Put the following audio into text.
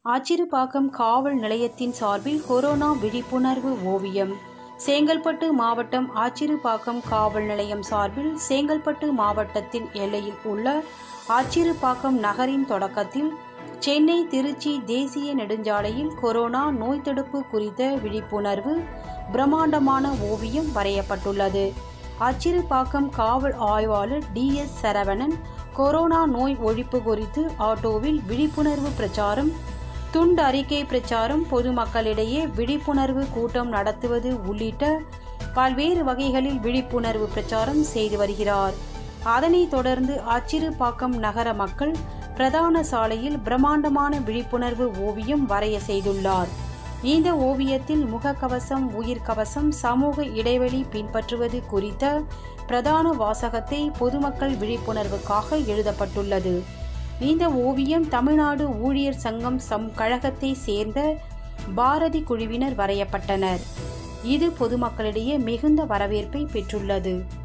ஆச்சிறுபாக்கம் காவல் நிலையத்தின் சார்பில் கொரோனா விழிப்புணர்வு ஓவியம் செங்கல்பட்டு மாவட்டம் ஆச்சிறுபாக்கம் காவல் நிலையம் சார்பில் செங்கல்பட்டு மாவட்டத்தின் எல்லையில் உள்ள ஆச்சிறுபாக்கம் நகரின் தொடக்கத்தில் சென்னை திருச்சி தேசிய நெடுஞ்சாலையில் கொரோனா நோய் தடுப்பு குறித்த விழிப்புணர்வு பிரம்மாண்டமான ஓவியம் வரையப்பட்டுள்ளது அச்சிறுபாக்கம் காவல் ஆய்வாளர் டி எஸ் சரவணன் கொரோனா நோய் ஒழிப்பு குறித்து ஆட்டோவில் விழிப்புணர்வு பிரச்சாரம் துண்டு அறிக்கை பிரச்சாரம் பொதுமக்களிடையே விழிப்புணர்வு கூட்டம் நடத்துவது உள்ளிட்ட பல்வேறு வகைகளில் விழிப்புணர்வு பிரச்சாரம் செய்து வருகிறார் அதனைத் தொடர்ந்து அச்சிறுபாக்கம் நகர மக்கள் பிரதான சாலையில் பிரம்மாண்டமான விழிப்புணர்வு ஓவியம் வரைய செய்துள்ளார் இந்த ஓவியத்தில் முகக்கவசம் உயிர்கவசம் சமூக இடைவெளி பின்பற்றுவது குறித்த பிரதான வாசகத்தை பொதுமக்கள் விழிப்புணர்வுக்காக எழுதப்பட்டுள்ளது இந்த ஓவியம் தமிழ்நாடு ஊழியர் சங்கம் சம் கழகத்தை சேர்ந்த பாரதி குழுவினர் வரையப்பட்டனர் இது பொதுமக்களிடையே மிகுந்த வரவேற்பை பெற்றுள்ளது